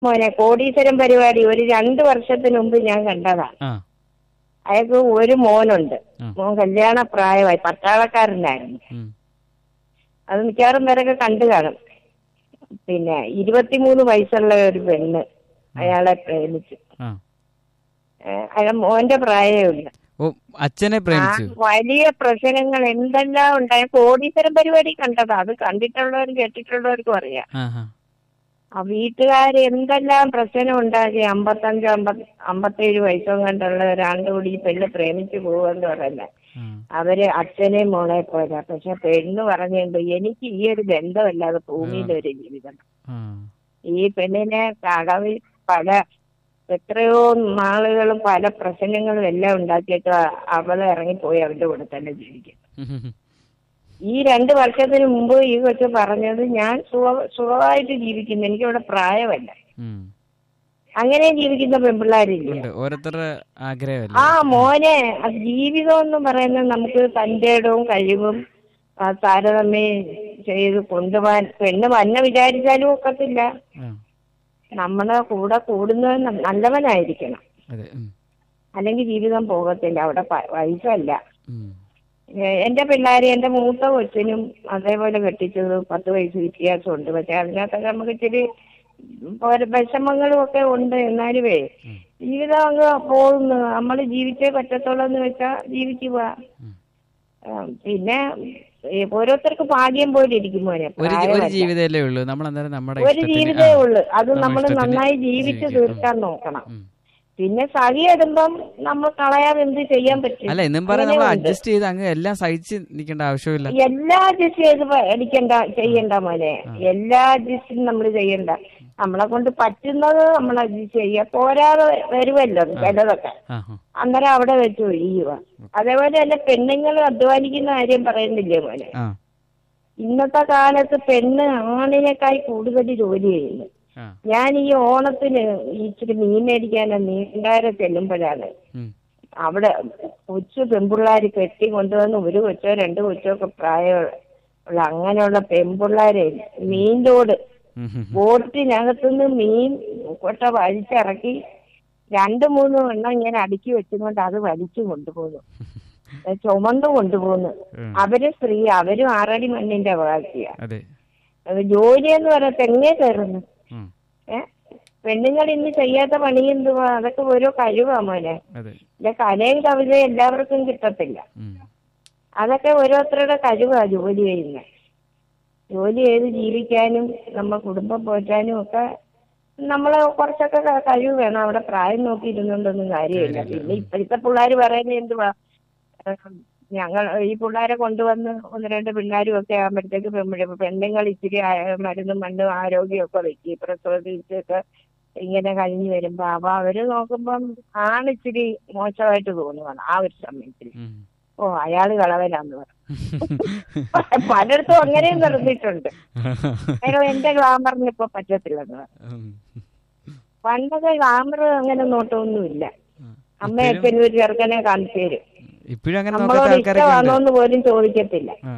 മോനെ കോടീശ്വരം പരിപാടി ഒരു രണ്ട് വർഷത്തിന് മുമ്പ് ഞാൻ കണ്ടതാ ആ അയാൾക്ക് ഒരു മോനുണ്ട് ആ. മോൻ കല്യാണ പ്രായമായി പട്ടാളക്കാരനായിരുന്നു ഉം. അത് മിക്കവാറും പേരൊക്കെ കണ്ടു കാണും പിന്നെ ഇരുപത്തിമൂന്ന് വയസ്സുള്ള ഒരു പെണ്ണ് അയാളെ പ്രേമിച്ചു ആ ഏഹ് അയാൾ മോന്റെ പ്രായമില്ല ഓ അച്ഛനെ ആ പ്രേമിച്ചു വലിയ പ്രശ്നങ്ങൾ എന്തെല്ലാം ഉണ്ടായ കോടീശ്വരം പരിപാടി കണ്ടതാ അത് കണ്ടിട്ടുള്ളവരും കേട്ടിട്ടുള്ളവർക്കും അറിയാം ആ ആ ആ വീട്ടുകാർ എന്തെല്ലാം പ്രശ്നം ഉണ്ടാക്കി അമ്പത്തഞ്ചോ അമ്പത് അമ്പത്തേഴ് വയസ്സോ കണ്ടുള്ള ഒരാണ്ട് കൂടി ഈ പെണ്ണ് പ്രേമിച്ചു പോകുമെന്ന് പറയുന്നത് ആ. അവര് അച്ഛനെയും മോളെ പോലെ പക്ഷെ പെണ്ണ് പറഞ്ഞുണ്ട് എനിക്ക് ഈ ഒരു ബന്ധമല്ലാതെ ഭൂമിയിൽ ഒരു ജീവിതം ആ. ഈ പെണ്ണിനെ കടവിൽ പല എത്രയോ നാളുകളും പല പ്രശ്നങ്ങളും എല്ലാം ഉണ്ടാക്കിയിട്ട് അവളെ ഇറങ്ങിപ്പോയി അവന്റെ കൂടെ തന്നെ ജീവിക്കും ഈ രണ്ട് വർഷത്തിന് മുമ്പ് ഈ കൊച്ചു പറഞ്ഞത് ഞാൻ സുഖ സുഖമായിട്ട് ജീവിക്കുന്നു എനിക്കിവിടെ പ്രായമല്ല ഉം. അങ്ങനെ ജീവിക്കുന്ന പെൺപിള്ളാരില്ലേ ഉണ്ട് ഓരോരുത്തരുടെ ആഗ്രഹമല്ലേ ആ മോനെ അത് ജീവിതം എന്ന് പറയുന്നത് നമുക്ക് തന്റെ ഇടവും കഴിവും ആ, താരതമ്യം ചെയ്ത് കൊണ്ടുപോകാൻ പെണ്ണ് വന്നെ വിചാരിച്ചാലും ഒക്കത്തില്ല ആ. നമ്മളെ കൂടെ കൂടുന്നവൻ ന- നല്ലവനായിരിക്കണം അതെ ഉം. അല്ലെങ്കിൽ ജീവിതം പോകത്തില്ല അവിടെ പ- വയസ്സല്ല ഉം. ഏ, എന്റെ പിള്ളേരെ എന്റെ മൂത്ത കൊച്ചിനും അതേപോലെ കെട്ടിച്ചത് പത്ത് വയസ്സ് വ്യത്യാസമുണ്ട് പക്ഷെ അതിനകത്തൊക്കെ നമുക്ക് ഇച്ചിരി ഓരോ വിഷമങ്ങളും ഒക്കെ ഉണ്ട് എന്നാലുവേ ഉം. ജീവിതം അങ്ങ് പോകുന്നു നമ്മൾ ജീവിച്ചേ പറ്റത്തുള്ളൂ എന്ന് വെച്ചാൽ ജീവിക്കുക ഉം. ആ, പിന്നെ ഈ ഓരോരുത്തർക്ക് ഭാഗ്യം പോലെ ഇരിക്കും മോനെ ഒരു ഒരു പ്രായമല്ല. ജീവിതമല്ലേ ഉള്ളൂ നമ്മൾ അന്നേരം നമ്മുടെ ഒരു ഇഷ്ടത്തിന് ജീവിതമേ ആ. ഉള്ളൂ അത് നമ്മുടെ നമ്മൾ ഇഷ്ടത്തിന് നന്നായി ജീവിച്ച് ജീവിക്കുക. തീർക്കാൻ നോക്കണം ഉം. പിന്നെ സഹിയിടുമ്പം നമ്മൾ കളയാതെ എന്ത് ചെയ്യാൻ പറ്റും അല്ല എന്നും പറയാൻ നമ്മൾ അങ്ങനെയുണ്ട്. അഡ്ജസ്റ്റ് ചെയ്ത് അങ്ങ് എല്ലാം സഹിച്ച് നിൽക്കേണ്ട ആവശ്യമില്ല എല്ലാ അഡ്ജസ്റ്റ് ചെയ്ത് പ- അടിക്കണ്ട ചെയ്യണ്ട മോനെ എല്ലാ അഡ്ജസ്റ്റും നമ്മൾ ചെയ്യണ്ട നമ്മളെ കൊണ്ട് പറ്റുന്നത് നമ്മൾ അഡ്ജസ്റ്റ് ചെയ്യുക പോരാതെ വരുമല്ലോ ചിലതൊക്കെ ആ ആ. അന്നേരം അവിടെ വെച്ച് ഒഴിയുക അതേപോലെ തന്നെ പെണ്ണുങ്ങൾ അധ്വാനിക്കുന്ന കാര്യം പറയുന്നില്ലേ മോനെ ആ ഇന്നത്തെ കാലത്ത് പെണ്ണ് ആണിനേക്കായി കൂടുതൽ ജോലി ചെയ്യുന്നു ആ ഞാൻ ഈ ഓണത്തിന് ഇച്ചിരി മീൻ മേടിക്കാൻ നീണ്ടാര ചെല്ലുമ്പോഴാണ് ഉം. അവിടെ കൊച്ചു പെൺപിള്ളാര് കെട്ടി കൊണ്ടുവന്ന് ഒരു കൊച്ചോ രണ്ട് കൊച്ചോ ഒക്കെ പ്രായമുള്ള അങ്ങനെയുള്ള പെൺപിള്ളാരെ മീൻ ലോഡ് ഉം, ഉം, ഉം. ബോട്ടിനകത്തുനിന്ന് മീൻ കൊട്ട വലിച്ചിറക്കി രണ്ട് മൂന്ന് എണ്ണം ഇങ്ങനെ അടുക്കി വെച്ചുകൊണ്ട് അത് വലിച്ചു കൊണ്ടുപോകുന്നു അത് ചുമന്നു കൊണ്ടുപോകുന്നു ഉം. അവര് സ്ത്രീ അവരും ആറടി മണ്ണിന്റെ അവകാശിയാ അതെ അത് ജോലി എന്ന് പറയാൻ തെങ്ങേ കയറുന്നു ഉം. ഏ പെണ്ണുങ്ങൾ ഇന്ന് ചെയ്യാത്ത പണി എന്തുവാ അതൊക്കെ ഓരോ കഴിവാ മോനെ അതെ ഇല്ല കലയും കവിതയും എല്ലാവർക്കും കിട്ടത്തില്ല ഉം. അതൊക്കെ ഓരോരുത്തരുടെ കഴിവാ ജോലി ചെയ്യുന്നത് ജോലി ചെയ്ത് ജീവിക്കാനും നമ്മ കുടുംബം പോറ്റാനും ഒക്കെ നമ്മൾ കുറച്ചൊക്കെ ക- കഴിവ് വേണം അവിടെ പ്രായം നോക്കി ഇരുന്നുകൊണ്ടൊന്നും കാര്യമില്ല പിന്നെ ഇപ്പോഴത്തെ പിള്ളേർ പറയുന്നത് എന്തുവാ ഏഹ് ഞങ്ങൾ ഈ പിള്ളേരെ കൊണ്ടുവന്ന് ഒന്ന് രണ്ട് പിള്ളേരും ഒക്കെ ആകുമ്പോഴത്തേക്ക് പെൺപിള്ളേ പെണ്ണുങ്ങൾ ഇച്ചിരി ആ- മരുന്നും മണ്ണും ആരോഗ്യമൊക്കെ വെക്കും പ്രസവത്തിച്ചൊക്കെ ഇങ്ങനെ കഴിഞ്ഞു വരുമ്പോ അപ്പൊ അവര് നോക്കുമ്പം ആണിച്ചിരി മോശമായിട്ട് തോന്നുവാണ് ആ ഒരു സമയത്തിൽ ഉം. ഓ അയാള് കളവനാന്ന് പറഞ്ഞു പലയിടത്തും അങ്ങനെയും നടന്നിട്ടുണ്ട് അയ്യോ എന്റെ ഗ്ലാമറിന് ഇപ്പൊ പറ്റത്തില്ലെന്ന് പറഞ്ഞു ഉം. പണ്ടൊക്കെ ഗ്ലാമർ അങ്ങനെ നോട്ടമൊന്നുമില്ല ഉം. അമ്മ അച്ഛനും ഒരു ചെറുക്കനെ കാണിച്ചു തരും ഇപ്പോഴും അങ്ങനെ നോക്കാത്ത നമ്മളോട് ആൾക്കാരൊക്കെ ഉണ്ട് ഇഷ്ടമാണോന്ന് പോലും ചോദിക്കത്തില്ല ആ.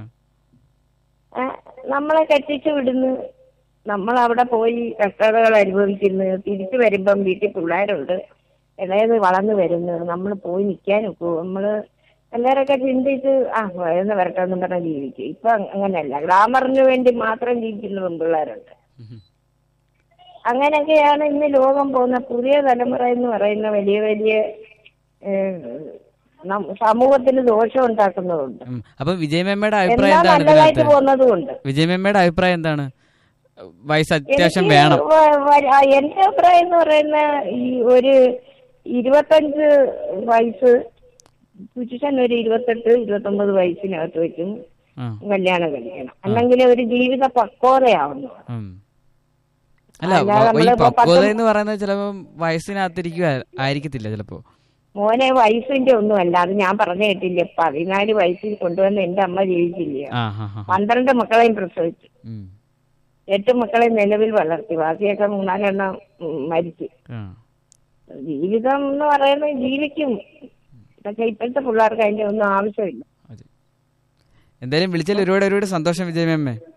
ആ, നമ്മളെ കെട്ടിച്ചു വിടുന്നു നമ്മൾ അവിടെ പോയി കഷ്ടതകൾ അനുഭവിക്കുന്നു തിരിച്ചു വരുമ്പം വീട്ടിൽ പിള്ളേരുണ്ട് ഇളയത് വളർന്നു വരുന്നു നമ്മൾ പോയി നിൽക്കാൻ ഒക്കുമോ നമ്മള് എല്ലാവരൊക്കെ ചിന്തിച്ച് ആ വയന്ന് വരട്ടെ എന്നും പറഞ്ഞ് ജീവിക്കും ഇപ്പൊ അങ്ങനെയല്ല ഗ്ലാമറിന് വേണ്ടി മാത്രം ജീവിക്കുന്ന പെൺപിള്ളേരുണ്ട് ഉം. അങ്ങനെയൊക്കെയാണ് ഇന്ന് ലോകം പോകുന്ന പുതിയ തലമുറ എന്ന് പറയുന്ന വലിയ വലിയ ഏഹ്, നം- സമൂഹത്തിന് ദോഷം ഉണ്ടാക്കുന്നതുണ്ട് ഉം. അപ്പൊ വിജയമേമ്മയുടെ അഭിപ്രായം എന്നാ എന്താണ് നല്ലതായിട്ട് ഇതിനകത്ത് പോകുന്നതുമുണ്ട് വിജയമേമ്മയുടെ അഭിപ്രായം എന്താണ് വയസ്സ് അത്യാവശ്യം എനിക്ക് വേണം വ- വ- ആ, എന്റെ അഭിപ്രായം എന്ന് പറയുന്ന ഈ ഒരു ഇരുപത്തഞ്ച് വയസ്സ് പുരുഷൻ ഒരു ഇരുപത്തെട്ട് ഇരുപത്തൊമ്പത് വയസ്സിനകത്ത് വെച്ചും ആ. കല്യാണം കഴിക്കണം അല്ലെങ്കിൽ ഒരു ജീവിത പക്വതയാവുന്നു ഉം. അല്ല അല്ലാതെ വ- ഈ നമ്മളിപ്പോ പക്വത പത്തും- എന്ന് പറയുന്നത് ചിലപ്പോ വയസ്സിനകത്തിരിക്കുക ആയിരിക്കത്തില്ല ചിലപ്പോ മോനെ വയസ്സിന്റെ ഒന്നും അല്ല അത് ഞാൻ പറഞ്ഞു കേട്ടില്ലേ പതിനാല് വയസ്സിൽ കൊണ്ടുവന്ന് എന്റെ അമ്മ ജീവിച്ചില്ല ആ ഹാ ഹാ പന്ത്രണ്ട് മക്കളെയും പ്രസവിച്ചു ഉം. എട്ട് മക്കളെ നിലവിൽ വളർത്തി ബാക്കിയൊക്കെ മൂന്നാലെണ്ണം ഉം, മരിച്ചു ആ. ജീവിതം എന്ന് പറയുന്നത് ജീവിക്കും പക്ഷെ ഇപ്പോഴത്തെ പിള്ളേർക്ക് അതിന്റെ ഒന്നും ആവശ്യമില്ല അതെ എന്തായാലും വിളിച്ചാൽ ഒരുപാട് ഒരുപാട് സന്തോഷം വിജയമേമ്മേ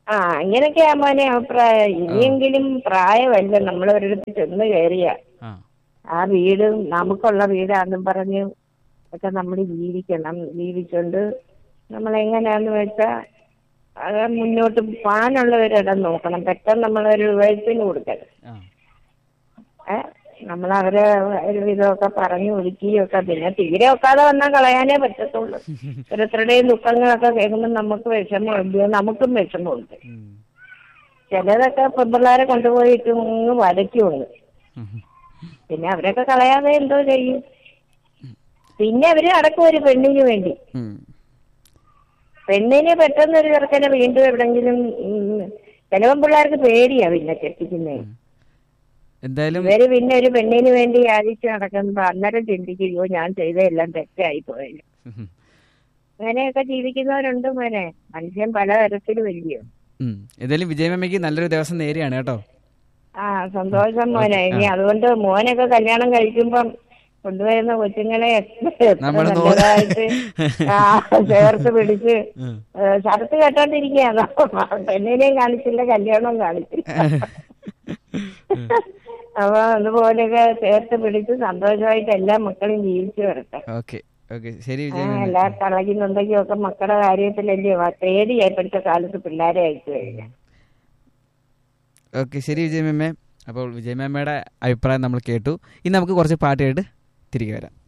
ആ അങ്ങനെയൊക്കെയാ മോനെ അഭിപ്രായം ഇനിയെങ്കിലും പ്രായമല്ല നമ്മൾ ഒരിടത്ത് ചെന്ന് കയറിയ ആ ആ വീട് നമുക്കുള്ള വീടാണെന്നും പറഞ്ഞ് ഒക്കെ നമ്മൾ ജീവിക്കണം ജീവിച്ചുകൊണ്ട് നമ്മൾ എങ്ങനെയാന്ന് വെച്ചാൽ അത് മുന്നോട്ട് പോകാനുള്ള ഒരിടം നോക്കണം പെട്ടെന്ന് നമ്മളൊരു വയസ്സിന് കൊടുക്കരുത് ആ ഏ നമ്മൾ അവരെ ഒരു വിധമൊക്കെ പറഞ്ഞു ഒതുക്കിയൊക്കെ പിന്നെ തീരെ ഒക്കാതെ വന്നാൽ കളയാനേ പറ്റത്തുള്ളൂ ഓരോരുത്തരുടെയും ദുഃഖങ്ങളൊക്കെ കേൾക്കുമ്പോൾ നമുക്ക് വിഷമമുണ്ട് നമുക്കും വിഷമമുണ്ട് ഉം. ചിലതൊക്കെ പെൺപിള്ളേരെ കൊണ്ടുപോയിട്ട് അങ്ങ് വരയ്ക്കുള്ളൂ ഉം. പിന്നെ അവരൊക്കെ കളയാതെ എന്തോ ചെയ്യും പിന്നെ അവര് അടക്കം ഒരു പെണ്ണിന് വേണ്ടി ഉം. പെണ്ണിന് പെട്ടെന്ന് ഒരു ചെറുക്കനെ വീണ്ടും എവിടെങ്കിലും ഉം, ചിലവൻ പിള്ളേർക്ക് പേടിയാ പിന്നെ കെട്ടിക്കുന്നേ എന്തായാലും ഇവര് പിന്നെ ഒരു പെണ്ണിന് വേണ്ടി യാചിച്ച് നടക്കുമ്പോ അന്നേരം ചിന്തിക്കുകയോ ഞാൻ ചെയ്തതെല്ലാം തെറ്റായി പോയത് ഉം. അങ്ങനെയൊക്കെ ജീവിക്കുന്നവരുണ്ട് മോനെ മനുഷ്യൻ പലതരത്തിലും വലിയോ ഉം. എന്തായാലും വിജയമമ്മയ്ക്ക് നല്ലൊരു ദിവസം നേരെയാണ് കേട്ടോ ആ സന്തോഷം മോനെ ഇനി അതുകൊണ്ട് മോനൊക്കെ കല്യാണം കഴിക്കുമ്പം കൊണ്ടുവരുന്ന കൊച്ചുങ്ങളെ എത്ര നമ്മള് നോ- നല്ലതായിട്ട് ആ ചേർത്ത് പിടിച്ച് ഉം. ഏ, ഷർട്ട് കെട്ടോണ്ടിരിക്കുകയാണ് പെണ്ണിനെയും കാണിച്ചില്ല കല്യാണവും കാണിച്ചില്ല അപ്പൊ അതുപോലെയൊക്കെ ചേർത്ത് പിടിച്ച് സന്തോഷമായിട്ട് എല്ലാ മക്കളും ജീവിച്ചു വരട്ടെ ഓക്കെ ഓക്കെ ശരി ആ, വിജയമമ്മ എല്ലാ കളകിന്നുണ്ടെങ്കിൽ ഒക്കെ മക്കളുടെ കാര്യത്തിലല്ലേ പേടിയാ ഇപ്പോഴത്തെ കാലത്ത് പിള്ളേരെ അയച്ചു കഴിഞ്ഞാൽ ഓക്കെ ശരി വിജയമമ്മ അപ്പോൾ വിജയമമ്മയുടെ അഭിപ്രായം നമ്മൾ കേട്ടു ഇനി നമുക്ക് കുറച്ച് പാട്ട് കേട്ട് തിരികെ വരാം